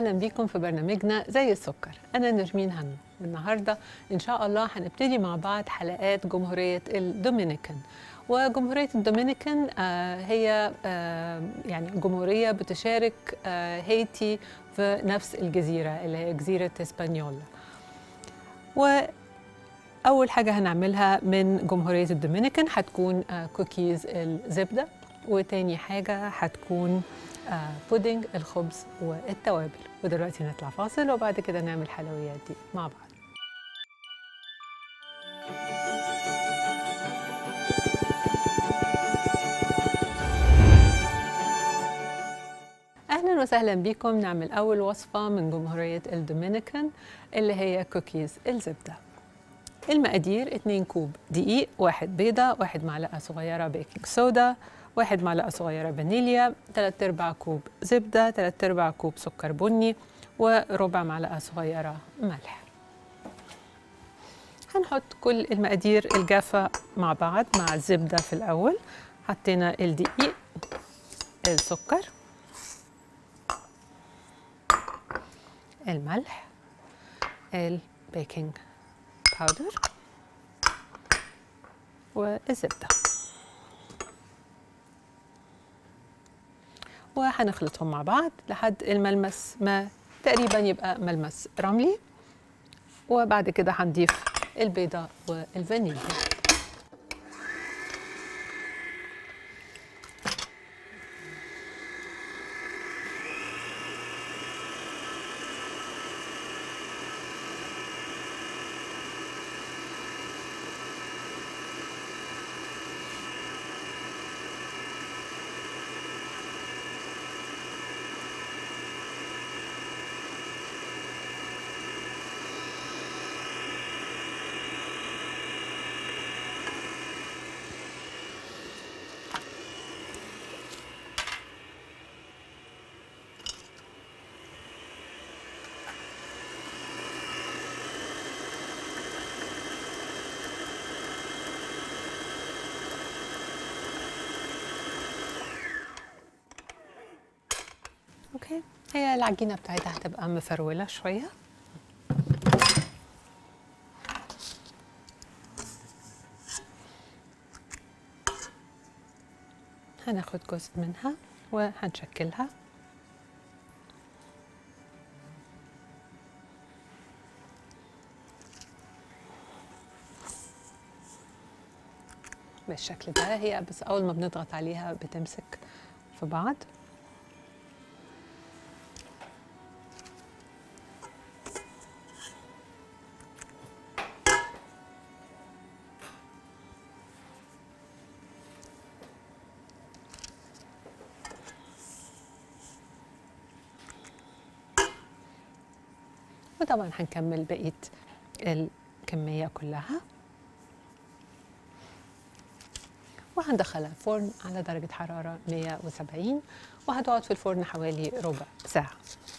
وسهلا بيكم في برنامجنا زي السكر أنا نرمين هنو والنهاردة إن شاء الله هنبتدي مع بعض حلقات جمهورية الدومينيكان وجمهورية الدومينيكان آه هي آه يعني جمهورية بتشارك آه هايتي في نفس الجزيرة اللي هي جزيرة اسبانيولا وأول حاجة هنعملها من جمهورية الدومينيكان هتكون آه كوكيز الزبدة وتاني حاجة هتكون آه بودنج الخبز والتوابل ودلوقتي نطلع فاصل وبعد كده نعمل الحلويات دي مع بعض اهلا وسهلا بكم نعمل اول وصفه من جمهوريه الدومينيكان اللي هي كوكيز الزبده المقادير 2 كوب دقيق واحد بيضه واحد معلقه صغيره بيكنج صودا واحد معلقه صغيره فانيليا 3 ارباع كوب زبده 3 ارباع كوب سكر بني وربع معلقه صغيره ملح هنحط كل المقادير الجافه مع بعض مع الزبده في الاول حطينا الدقيق السكر الملح البيكنج باودر والزبده وهنخلطهم مع بعض لحد الملمس ما تقريبا يبقى ملمس رملي وبعد كده هنضيف البيضة والفانيليا اوكي هي العجينه بتاعتها هتبقى مفروله شويه هناخد جزء منها وهنشكلها بالشكل ده هي بس اول ما بنضغط عليها بتمسك في بعض وطبعا هنكمل بقيه الكميه كلها وهندخلها الفرن على درجه حراره 170 وهتقعد في الفرن حوالي ربع ساعه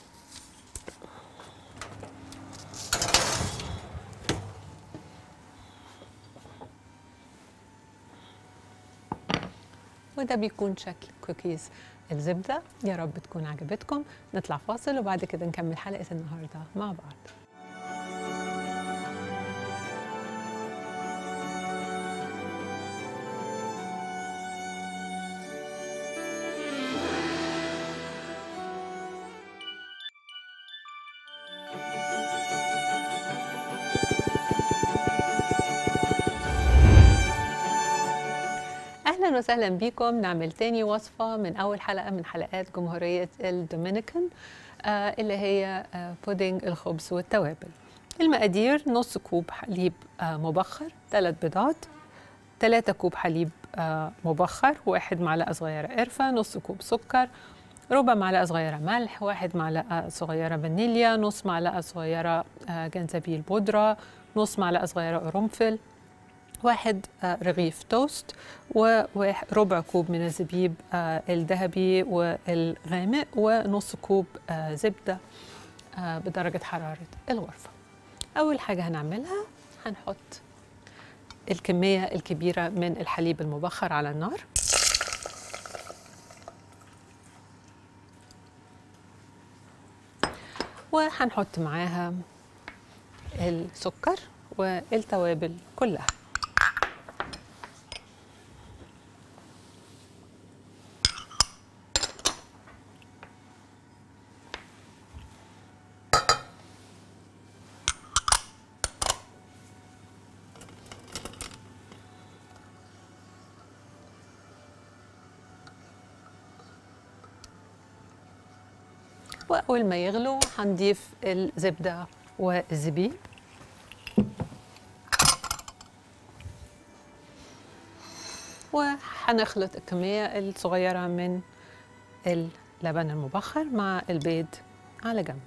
وده بيكون شكل كوكيز الزبدة يا رب تكون عجبتكم نطلع فاصل وبعد كده نكمل حلقة النهاردة مع بعض اهلا وسهلا بكم نعمل تاني وصفه من اول حلقه من حلقات جمهوريه الدومينيكان آه اللي هي آه بودنج الخبز والتوابل المقادير نص كوب حليب آه مبخر ثلاث بيضات ثلاثة كوب حليب آه مبخر واحد معلقة صغيرة قرفة نص كوب سكر ربع معلقة صغيرة ملح واحد معلقة صغيرة فانيليا نص معلقة صغيرة آه جنزبيل بودرة نص معلقة صغيرة قرنفل واحد رغيف توست وربع كوب من الزبيب الذهبي والغامق ونص كوب زبدة بدرجة حرارة الغرفة أول حاجة هنعملها هنحط الكمية الكبيرة من الحليب المبخر على النار وهنحط معاها السكر والتوابل كلها وأول ما يغلوا هنضيف الزبدة والزبيب وهنخلط الكمية الصغيرة من اللبن المبخر مع البيض على جنب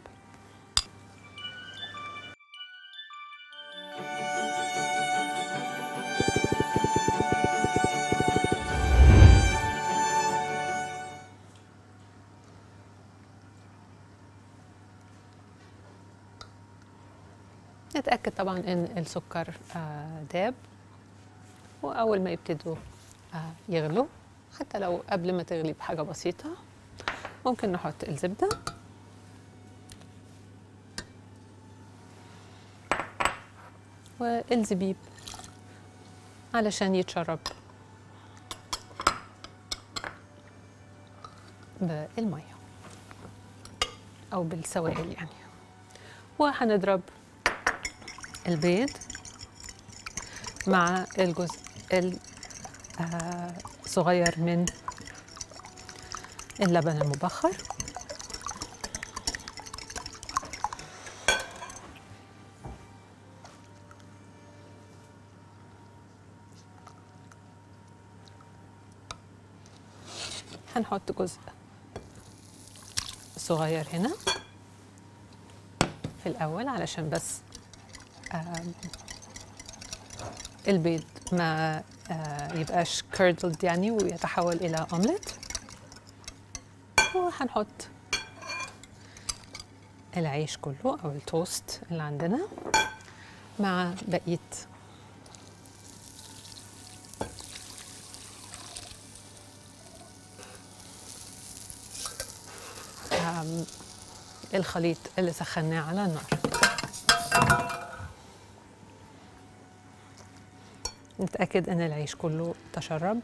نتأكد طبعا ان السكر آه، داب وأول ما يبتدوا آه، يغلوا حتى لو قبل ما تغلي بحاجة بسيطة ممكن نحط الزبدة والزبيب علشان يتشرب بالمية أو بالسوائل يعني وهنضرب البيض مع الجزء الصغير من اللبن المبخر هنحط جزء صغير هنا في الأول علشان بس آم، البيض ما آه، يبقاش كيردلد يعني ويتحول إلى أومليت وهنحط العيش كله أو التوست اللي عندنا مع بقية آم، الخليط اللي سخناه على النار نتأكد إن العيش كله تشرب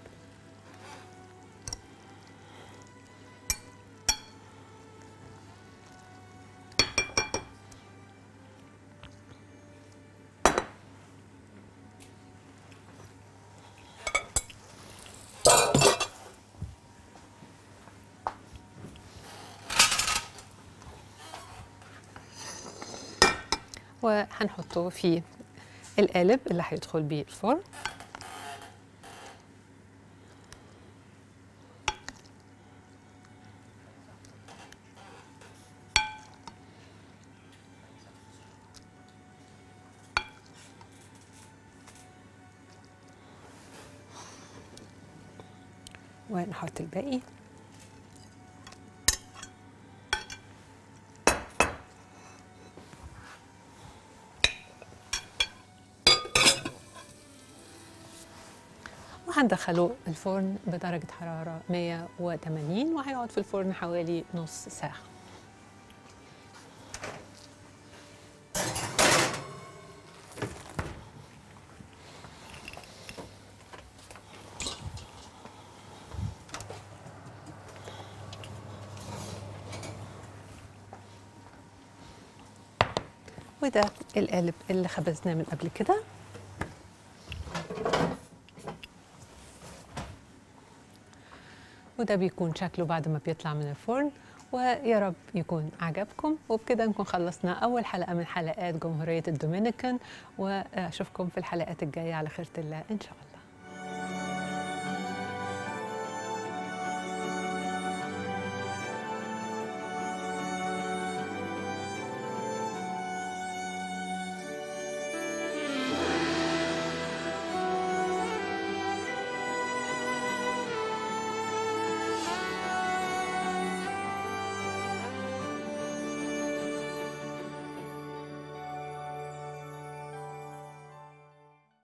وهنحطه في القالب اللي هيدخل بيه الفرن ونحط الباقي وهندخله الفرن بدرجة حرارة 180 وهيقعد في الفرن حوالي نص ساعة وده القالب اللي خبزناه من قبل كده وده بيكون شكله بعد ما بيطلع من الفرن ويا رب يكون عجبكم وبكده نكون خلصنا أول حلقة من حلقات جمهورية الدومينيكان وأشوفكم في الحلقات الجاية على خيرة الله إن شاء الله